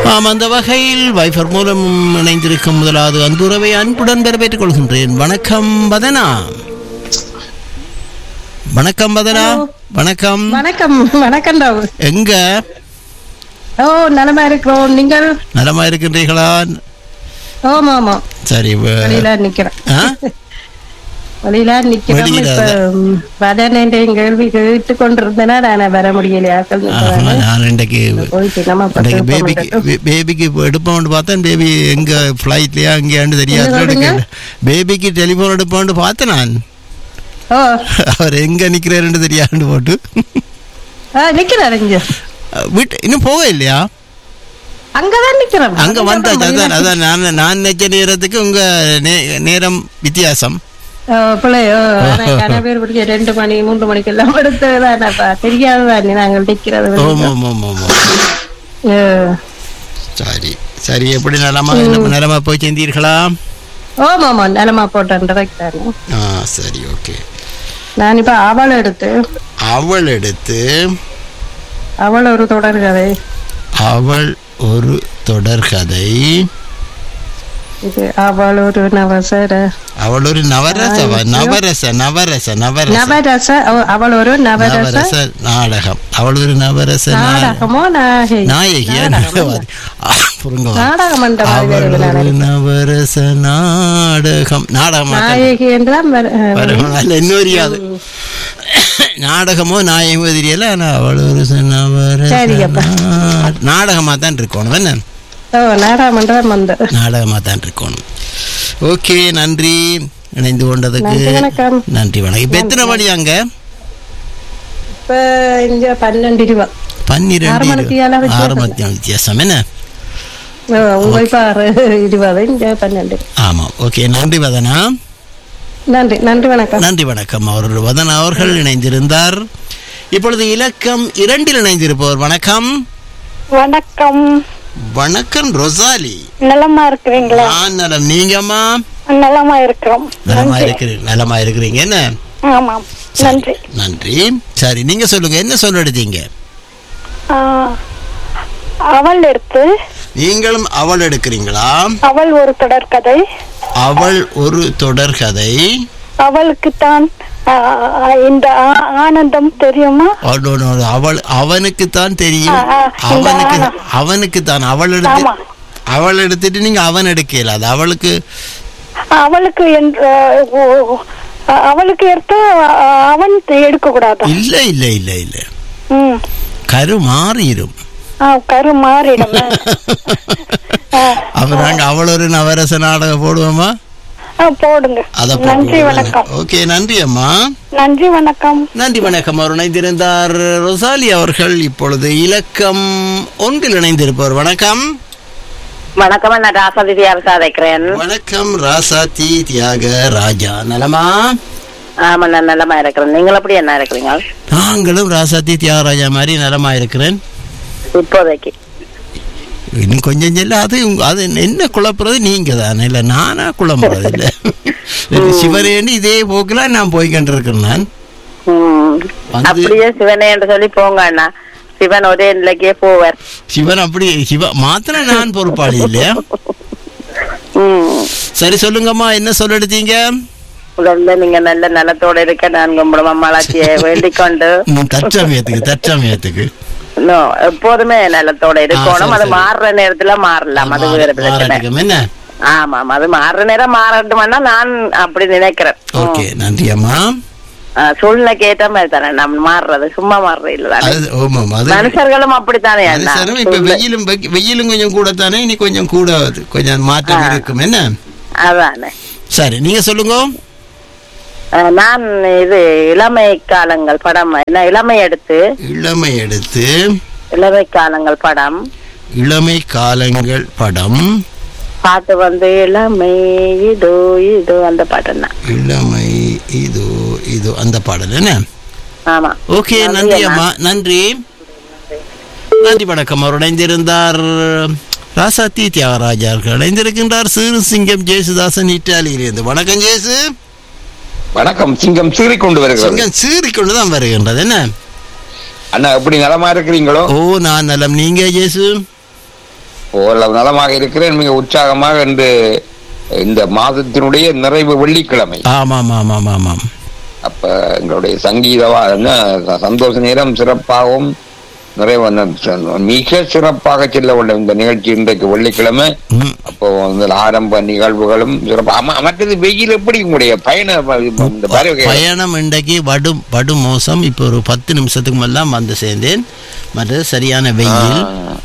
ஆம் அந்த வகையில் வைஃபர் மூலம் இணைந்திருக்கும் முதலாவது அன்புறவை அன்புடன் வரவேற்றுக் கொள்கின்றேன் வணக்கம் வதனா வணக்கம் வதனா வணக்கம் வணக்கம் வணக்கம் ராவு எங்க ஓ நலமா இருக்கிறோம் நீங்கள் நலமா இருக்கின்றீர்களா ஆமா ஆமா சரி வ- வழியில நிக்கிறேன் ஆ? வழியில நிக்கிறோம் வெளியில இப்ப ம், வதனேன்ற கேள்வி கேட்டு கொண்டிருந்தேனா நான் வர முடியலையா ஆமா, நான் இன்றைக்கு போயிட்டு நம்ம இன்றைக்கு பத்து பேபிக்கு பே- பேபிக்கு எடுப்போம்னு பார்த்தேன் பேபி எங்க ஃப்ளைட்லயா அங்கேயாண்டு தெரியாது என்ன சொல்றீங்க? பேபிக்கு டெலிஃபோன் எடுப்போம்னு பார்த்தேன் நான் ஓ அவர் எங்க நிக்கிறாருன்னு தெரியாதுன்னு போட்டு ஆ, நிக்கிறாரு இங்க வீட்டு இன்னும் போக இல்லையா அங்கதான் நிக்கிறோம் அங்க வந்தாச்சு அதான் அதான் நான் நான் நினைச்ச நேரத்துக்கு உங்க நே- நேரம் வித்தியாசம் ஓ, பிள்ளையோ கன பேர் பிடிக்க ரெண்டு மணி மூன்று மணிக்கு எல்லாம் எடுத்ததுதானப்பா தெரியாதுதான் நாங்கள் நிக்கிறது ஓம் ஓம் ஓம் ஓம் ஓம். ஓ. சரி சரி எப்படி நலமா நலமா போய் சேர்ந்தீர்களா ஓமா ஆமா நலமா போட்டேன் direct தானே ஆ சரி ஓகே நான் இப்ப அவள் எடுத்து அவள் எடுத்து அவள் ஒரு தொடர் கதை அவள் ஒரு தொடர்கதை இது அவள் ஒரு நவசர அவள் ஒரு நவரச நவரச நவரச நவரச நவரச அவ- அவள் ஒரு நவரச நவரச நாடகம் அவள் ஒரு நவரச நா- நாடகமோ நாகை நாயகியா நாடகவாதி புரிங்க நாடகம் என்ற மாதிரி அவள் வருது ஒரு நாடகம். நவரச நாடகம் நாடகமா நாயகி என்றுதான் வரு- அஹ், வரும். அல்ல இன்னொரு நாடகமோ நாயகமோ தெரியல ஆனா அவள் ஒரு ச- நவரச சரியப்பா. நா- நாடகமா தான் இருக்கணும் என்ன ஓ நாடகம் என்றதான் வந்து நாடகமா தான் இருக்கணும் ஓகே நன்றி இணைந்து கொண்டதுக்கு நன்றி, வணக்கம். நன்றி வணக்கம் இப்ப எத்தனை மணி அங்க இப்ப இங்க பன்னெண்டு ரூபா ஆறு பன்னிரெண்டு மணிக்கு ஏழா இரு- வித்தியாசம். ஆறு மணி வித்தியாசம் என்ன ஓ, உங்க இப்ப ஆறு இருபது இங்க பன்னெண்டு ஆமா ஓகே நன்றி வதனா நன்றி நன்றி வணக்கம் நன்றி வணக்கம் அவர் வதனா அவர்கள் இணைந்திருந்தார் இப்பொழுது இலக்கம் இரண்டில் இணைந்திருப்பவர் வணக்கம் வணக்கம் வணக்கம் ரொசாலி நலமா இருக்கிறீங்களா நான் நலம் நீங்கம்மா நலமா இருக்கிறோம் நலமா இருக்கிறீங்க நலமா இருக்கிறீங்க என்ன ஆமாம் நன்றி நன்றி சரி நீங்க சொல்லுங்க என்ன சொல்ல எடுத்தீங்க ஆ, அவள் எடுத்து நீங்களும் அவள் எடுக்கிறீங்களா அவள் ஒரு தொடர்கதை அவள் ஒரு தொடர்கதை அவளுக்கு தான் இந்த ஆ- ஆனந்தம் தெரியுமா அவளோட அவள் அவனுக்கு தான் தெரியும் ஆ, ஆ, இந்த அவனுக்கு ஆனா- அவனுக்கு தான் அவள் எடுத்து ஆமா. அவள் எடுத்துட்டு நீங்க அவன் எடுக்கல அது அவளுக்கு அவளுக்கு என்று ஓ, அவளுக்கு எடுத்து அவன் எடுக்க கூடாது இல்ல இல்ல இல்ல இல்ல ம் கரு மாறிடும் ஆ, கரு மாறிடும் ஆ, அப்ப நாங்க அவள் ஒரு நவரச நாடகம் போடுவோமா ஆ, போடுங்க அத நன்றி வணக்கம் ஓகே நன்றி அம்மா நன்றி வணக்கம் நன்றி வணக்கம் அவர் இணைந்திருந்தார் ரொசாலி அவர்கள் இப்பொழுது இலக்கம் ஒன்றில் இணைந்திருப்பவர் வணக்கம் வணக்கம் நான் ராசாதி தியாகசா இருக்கிறேன் வணக்கம் ராசாத்தி தியாக ராஜா நலமா ஆமா நான் நலமா இருக்கிறேன் நீங்கள் எப்படி என்ன இருக்கிறீங்க நாங்களும் ராசாத்தி தியாகராஜா மாதிரி நலமா இருக்கிறேன் இப்போதைக்கு இன்னும் கொஞ்சம் செல்ல அது உங்க- அது என்ன குழப்புறது நீங்க தானே இல்ல நானா குழம்புறது இல்ல சிவரேன்னு இதே போக்குல நான் போய் கண்டிருக்கிறேன் நான் ம். வந்து- அப்படியே சிவனே என்று சொல்லி போங்க அண்ணா சிவன் ஒரே நிலைக்கே போவார் சிவன் அப்படி சிவ மாத்திர நான் பொறுப்பாளி இல்லையா ம். சரி சொல்லுங்கம்மா என்ன சொல்ல எடுத்தீங்க முதல்ல நீங்க நல்ல நலத்தோட இருக்க நான் கும்பிடும் அம்மாளாச்சியை வேண்டிக் கொண்டு ம், தற்சமயத்துக்கு தற்சமயத்துக்கு no, எப்போதுமே நலத்தோட இருக்கணும் சரி, அது சரி. மாறுற நேரத்துல மாறலாம் அது வேற பிரச்சனை மாறட்டுக்கும், என்ன ஆமா ஆமா அது மாறுற நேரம் மாறட்டும்னா நான் அப்படி நினைக்கிறேன் ஓகே நன்றி அம்மா ஆ, சூழ்நிலைக்கு ஏற்ற மாதிரி தானே நம்ம மாறுறது சும்மா மாறுறது இல்ல அது ஓமாம் அது மனுஷர்களும் அப்படித்தானே அது அண்ணா சரி, இப்ப வெயிலும் வெ- வெயிலும் கொஞ்சம் கூட தானே இனி கொஞ்சம் கூட ஆகுது. கொஞ்சம் மாற்றம் இருக்கும் என்ன அதானே சரி நீங்க சொல்லுங்க அஹ், நான் இது இளமை காலங்கள் படம் என்ன இளமை எடுத்து இளமை எடுத்து இளமை காலங்கள் படம் இளமை காலங்கள் படம் பாட்டு வந்து இளமை இதோ இதோ அந்த பாட்டு தான் இளமை இதோ இதோ அந்த பாடல் என்ன ஆமா ஓகே நன்றி அம்மா நன்றி நன்றி வணக்கம் அவர் இணைந்திருந்தார் ராசாத்தி தியாகராஜா அவர்கள் இணைந்திருக்கின்றார் சிறு சிங்கம் ஜேசுதாசன் இட்டாலியிலிருந்து வணக்கம் ஜேசு வணக்கம் சிங்கம் சீறி கொண்டு வருகிறது சிங்கம் சீறிக்கொண்டு தான் வருகின்றது என்ன அண்ணா எப்படி நலமா இருக்கிறீங்களோ ஓ நான் நலம் நீங்க ஜேசு ஓரளவு நலமாக இருக்கிறேன் மிக உற்சாகமாக என்று இந்த மாதத்தினுடைய நிறைவு வெள்ளிக்கிழமை ஆமாம் ஆமாம் ஆமாம் அப்ப எங்களுடைய சங்கீதவா என்ன சந்தோஷ நேரம் சிறப்பாகவும் நிறைவு மிக சிறப்பாக செல்ல வேண்டும் இந்த நிகழ்ச்சி இன்றைக்கு வெள்ளிக்கிழமை ம். அப்போ இந்த ஆரம்ப நிகழ்வுகளும் சிறப்பு ஆமா, மற்றது வெயில் எப்படி உங்களுடைய பயண இந்த பறவை பயணம் இன்றைக்கு வடு வடு மோசம் இப்போ ஒரு பத்து நிமிஷத்துக்கு மேலாம் வந்து சேர்ந்தேன் மற்றது சரியான வெயில்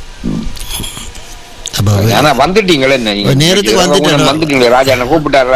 அப்போ வெ- ஆனா வந்துட்டீங்களே என்ன நீங்க? ஒரு நேரத்துக்கு வந்துட்டேன். வந்துட்டீங்களே ராஜா என்ன கூப்பிட்டாரு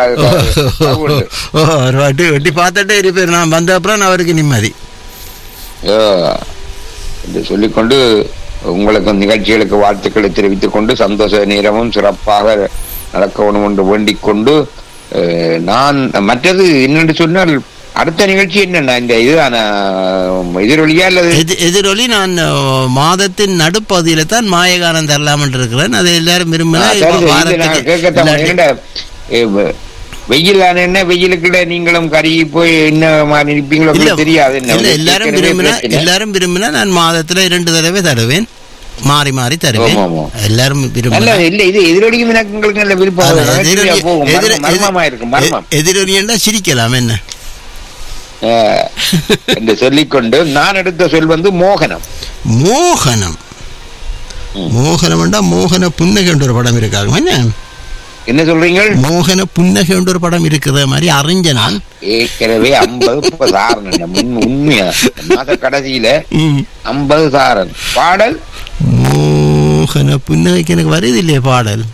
ஓ ஒரு வாட்டி வெட்டி பார்த்துட்டே இருப்பேன் நான் வந்த அப்புறம் நான் அவருக்கு நிம்மதி ஐயோ, என்று சொல்லிக்கொண்டு உங்களுக்கு நிகழ்ச்சிகளுக்கு வாழ்த்துக்களை தெரிவித்துக் கொண்டு சந்தோஷ நேரமும் சிறப்பாக நடக்க வேணும் என்று வேண்டிக் கொண்டு அஹ், நான் மற்றது என்னென்று சொன்னால் அடுத்த நிகழ்ச்சி என்னென்ன இந்த இதுதான எதிரொலியா அல்லது எதி எதிரொலி நான் அஹ், மாதத்தின் நடுப்பகுதியில தான் மாயகானம் தரலாம் இருக்கிறேன் அதை எல்லாரும் ஆ, விரும்பினா சரி, சரி, இது வாரத்துக்கு நான் கேட்கத்தான் இல்லாட்டி- என்னடா, ஏ, வ- வெயிலான என்ன வெயிலுக்குள்ள நீங்களும் கருகி போய் என்ன மாதிரி இருப்பீங்களோ இல்ல உங்களுக்கு தெரியாது என்ன இல்ல எல்லாரும் ஏற்கனவே விரும்பினா பிரச்சனை. எல்லாரும் விரும்பினா நான் மாதத்துல இரண்டு தடவை தருவேன் மாறி மாறி தருவேன் ஆமா, ஆமா. எல்லாரும் நல்ல விரும்பினா இல்ல இது எதிரொலிக்கும் எனக்கு உங்களுக்கு நல்ல விருப்பம் அது வரும். எதிரொலி- நகைச்சுவையா போகும் எதிர- மர்ம- மர்மமா இருக்கும் மர்மம் எ- எதிரொலின்னா சிரிக்கலாம் என்ன அஹ், என்று சொல்லிக்கொண்டு நான் எடுத்த சொல் வந்து மோகனம் மோகனம் மோகனம்டா மோகன புன்னகைன்ற ஒரு படம் இருக்காங்க என்ன என்ன சொல்றீங்க மோகன புன்னகைன்ற ஒரு படம் இருக்கிற மாதிரி அறிஞ்ச நான் ஏற்கனவே ஐம்பது இப்ப சாரன் உண்மையா மாத கடைசியில ம். ஐம்பது சாரன் பாடல் மோகன புன்னகைக்கு எனக்கு வருது இல்லையே பாடல்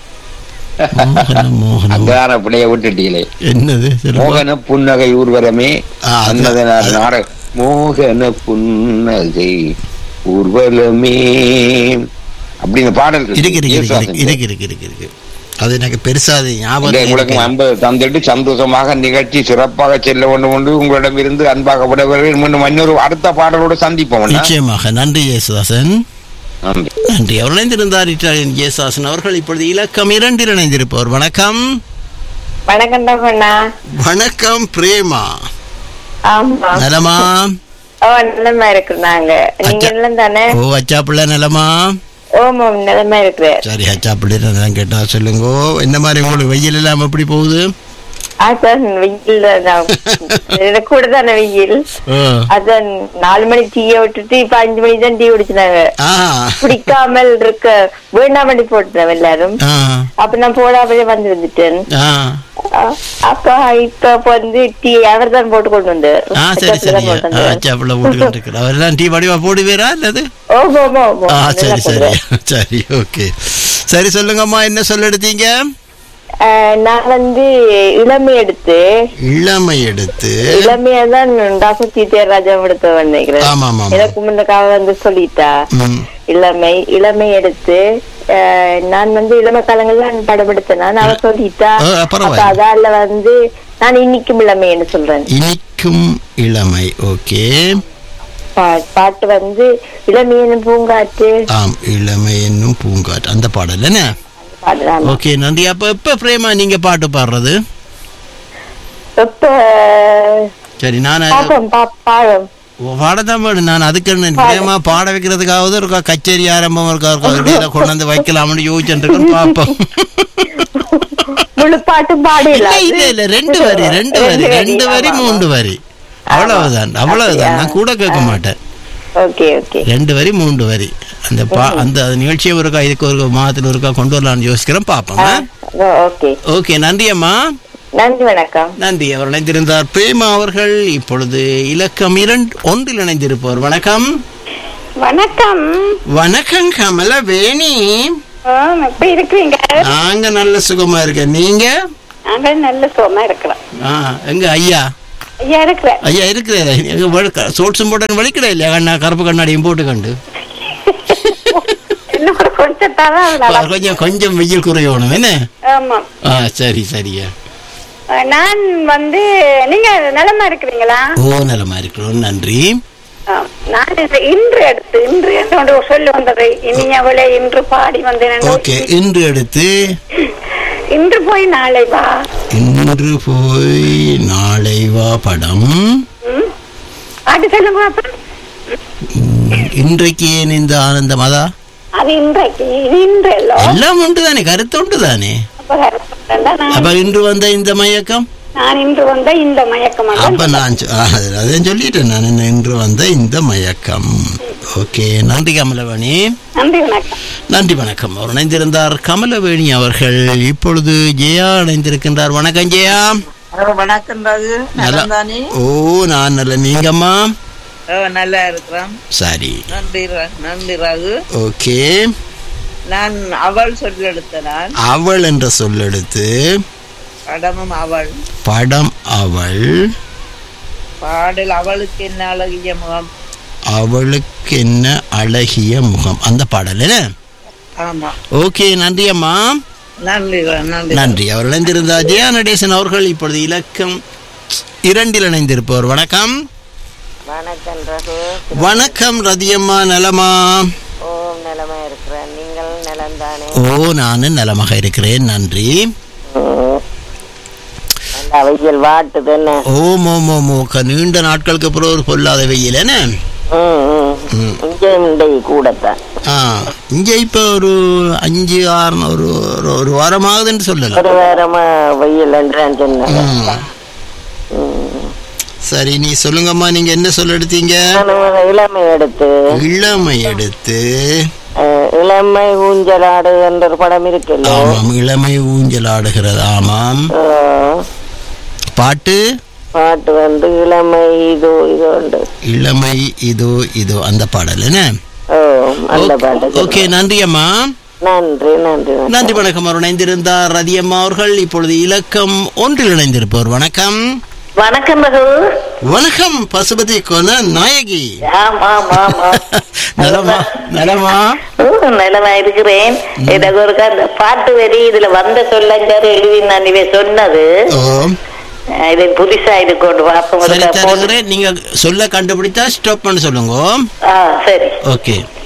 மோகனம் மோகனம் அங்கான பிள்ளைய விட்டுட்டீங்களே என்னது சொல்லுங்க. மோகன புன்னகை ஊர்வலமே ஆ, அது- அன்னத நாடு அது- நாட மோகன புன்னகை ஊர்வலமே அப்படி இந்த பாடல் இருக்கு இருக்கு இருக்கு இயேசுதாசன் இருக்கு இருக்கு இருக்கு இருக்கு இருக்கு அது எனக்கு பெருசா அது ஞாபகம் இங்க உங்களுக்கு இருக்கு. ஐம்பது தந்துட்டு சந்தோஷமாக நிகழ்ச்சி சிறப்பாக செல்ல வேண்டும் என்று உங்களிடம் இருந்து அன்பாக விடவர்கள் மீண்டும் இன்னொரு அடுத்த பாடலோடு சந்திப்போம் அண்ணா. நிச்சயமாக நன்றி ஜெயசுதாசன் நன்றி நன்றி அவர் இணைந்திருந்தார் இட்டாலியன் ஜெயசுதாசன் அவர்கள் இப்பொழுது இலக்கம் இரண்டில் இணைந்திருப்பவர் வணக்கம் வணக்கம் அண்ணா வணக்கம் பிரேமா ஆமா நலமா ஓ நிலமா இருக்கு நாங்க நீங்க அச்சா. நிலம் தானே ஓ அச்சா பிள்ளை நலமா ஓமாம் நிலமா இருக்கு சரி அச்சா பிள்ளை நலம் கேட்டா சொல்லுங்க என்ன மாதிரி உங்களுக்கு வெயில் எல்லாம் எப்படி போகுது அதான் வெயில் தான் எனக்கு கூட தானே வெயில் ஓ. அதான் நாலு மணி டீயை விட்டுட்டு இப்ப அஞ்சு மணி தான் டீ குடிச்சினாங்க ஆ குடிக்காமல் இருக்க வேண்டாமடி போட்டோம் எல்லாரும் ஆ அப்ப நான் போடாமலே வந்து வந்துட்டேன் ஆ அ- அப்ப இப்ப வந்து டீ அவர் தான் போட்டு கொண்டு வந்து ஆ சரி சரி அச்சா பிள்ளை போட்டுக்கிட்டு இருக்கிற அவரெல்லாம் டீ வடிவா போடுவீரா அல்லது ஓஹோ ஓஹோ, ஓஹோ ஆ நல்லா சரி சரி போடுவேன். சரி ஓகே சரி சொல்லுங்கம்மா என்ன சொல்ல எடுத்தீங்க அஹ், நான் வந்து இளமை எடுத்து இளமை எடுத்து இளமையா தான் டாக்டர் சீத்தியராஜா எடுத்து நினைக்கிறேன் ஆமா ஆமா எனக்கு முன்னக்காக வந்து சொல்லிட்டா ம். இளமை இளமை எடுத்து அஹ், நான் வந்து இளமை காலங்கள்ல நான் படம் எடுத்தேன் நான் அவ சொல்லிட்டா ஆ, பரவாயில்ல. அப்ப அதால வந்து நான் இன்னைக்கும் இளமைன்னு சொல்றேன் இனிக்கும் இளமை ஓகே பா- பாட்டு வந்து இளமையின் பூங்காற்று ஆம் இளமை என்னும் பூங்காற்று அந்த பாடல் என்ன பாடலாம் ஓகே நன்றி அப்ப எப்ப பிரேமா நீங்க பாட்டு பாடுறது இப்ப சரி நான் பாப்போம் பா- பாடம் பாடத்தான் பாடு நான் அதுக்கு என்ன பிரேமா பாட வைக்கிறதுக்காவது இருக்கா கச்சேரி ஆரம்பம் இருக்கா இருக்கா இடையில கொண்டு வந்து வைக்கலாம்னு யோசிச்சுட்டு இருக்கேன் பாப்போம் முழு பாட்டும் இல்ல பாடிடலாம் இல்ல இல்ல ரெண்டு வரி ரெண்டு வரி ரெண்டு வரி ஆமா, மூன்று வரி அவ்வளவுதான் அவ்வளவுதான் நான் கூட கேட்க மாட்டேன் ஓகே ஓகே ரெண்டு வரி மூன்று வரி அந்த பா அந்த நிகழ்ச்சியை ஒருக்கா இதுக்கு ஒரு மாதத்துல ஒருக்கா கொண்டு வரலாம்னு யோசிக்கிறேன் பாப்போம் ஓகே ஓகே நன்றி அம்மா நன்றி வணக்கம் நன்றி அவர் இணைந்திருந்தார் பிரேமா அவர்கள் இப்பொழுது இலக்கம் இரண்டு ஒன்றில் இணைந்திருப்பவர் வணக்கம் வணக்கம் வணக்கம் கமலவேணி இப்ப இருக்கிறீங்க நாங்க நல்ல சுகமா இருக்கேன் நீங்க நாங்க நல்ல சுகமா இருக்கிறோம் ஆ எங்க ஐயா ஐயா இருக்கிறேன் ஐயா இருக்கிறாரு எங்க சோட்ஸும் போட்டு வலிக்கிட இல்லையா கண்ணா கருப்பு கண்ணாடியும் போட்டு கண்டு இன்னும் ஒரு கொஞ்சம் தான் அதனால கொஞ்சம் கொஞ்சம் வெயில் குறையணும் என்ன ஆமா ஆ சரி சரியா நான் வந்து நீங்க நலமா இருக்கிறீங்களா ஓ நலமா இருக்கிறோம் நன்றி ஆ, நான் இந்த இன்று எடுத்து இன்று என்று ஒரு சொல்லு வந்தது இனியவளே இன்று பாடி வந்தேன் ஓகே இன்று எடுத்து இன்று போய் நாளை வா இன்று போய் நாளை வா படம் ம்? பாட்டு சொல்லுங்க பாப்பா. ம், இன்றைக்கு ஏன் இந்த ஆனந்தம் அதா அது இன்றைக்கு இது இன்று அல்ல எல்லாம் உண்டு தானே கருத்து உண்டு தானே அப்ப கருத்துண்டா நான் அப்ப இன்று வந்த இந்த மயக்கம் நான் இன்று வந்த இந்த மயக்கம் அப்ப நான் சொ- ஆ, அது- அதான் சொல்லிட்டேன் நான் என்ன இன்று வந்த இந்த மயக்கம் ஓகே நன்றி கமலவாணி நன்றி வணக்கம் நன்றி வணக்கம் அவர் இணைந்திருந்தார் கமலவேணி அவர்கள் இப்பொழுது ஜெயா இணைந்திருக்கின்றார் வணக்கம் ஜெயா வணக்கம் ராகு நல்லா- தானே ஓ நான் நல்ல நீங்கம்மா நல்லா இருக்கிறோம் சரி நன்றி ரா- நன்றி ராகு ஓகே நான் அவள் சொல்லெடுத்த நான் அவள் என்ற சொல்லெடுத்து படமும் அவள் படம் அவள் பாடல் அவளுக்கு என்ன அழகிய முகம் அவளுக்கு என்ன அழகிய முகம் அந்த பாடல் என்ன ஆமா ஓகே நன்றி அம்மா நன்றி ரா- நன்றி நன்றி அவர் இணைந்திருந்தார் ஜெயா நடேசன் அவர்கள் இப்பொழுது இலக்கம் இரண்டில் இணைந்திருப்பவர் வணக்கம் வணக்கம் ரகு வணக்கம் ரதியம்மா நலமா ஓம் நிலமா இருக்கிறேன் நீங்கள் நிலம்தானே ஓ நானும் நலமாக இருக்கிறேன் நன்றி அந்த வெயில் வாட்டுது என்ன ஓம் ஓம் ஓம் ஓ நீண்ட நாட்களுக்கு அப்புறம் ஒரு பொல்லாத வெயில் என்ன ம், ம். ம். இங்கே இண்டை கூடத்தான் ஆ இங்கே இப்போ ஒரு அஞ்சு ஆறு ஒரு ஒரு- ஒரு வாரமாகுதுன்னு சொல்லலாம் ஒரு வாரமா வெயில் என்றான் சொன்னேன் ம். சரி நீ சொல்லுங்கம்மா நீங்க என்ன சொல்ல எடுத்தீங்க நான் இளமை எடுத்து இளமை எடுத்து அஹ், இளமை ஊஞ்சலாடு என்ற ஒரு படம் இருக்குல்ல ஆமாம் இளமை ஊஞ்சல் ஆடுகிறது ஆமாம் அஹ், பாட்டு பாட்டு வந்து இளமை இதோ இதோ உண்டு இளமை இதோ இதோ அந்த பாடல் என்ன ஓ அந்த பாட்டு ஓகே நன்றி அம்மா நன்றி நன்றி நன்றி. நன்றி வணக்கம் அவர் இணைந்திருந்தார் ரதியம்மா அவர்கள் இப்பொழுது இலக்கம் ஒன்றில் இணைந்திருப்பவர் வணக்கம் வணக்கம் ரகு வணக்கம் பசுபதி கொன நாயகி ஆம் ஆம் ஆம் ஆம் நலமா நலமா ஓ, நலமா இருக்கிறேன் எனக்கு ஒரு அந்த பாட்டு வரி இதுல வந்த சொல்லஞ்சாரு எழுதி நான் இவை சொன்னது ஓ அஹ், இது புதுசா இது கொண்டு சரி வாப்ப தருகிறேன் நீங்க சொல்ல கண்டுபிடித்தா ஸ்டாப் பண்ண சொல்லுங்க ஆ சரி ஓகே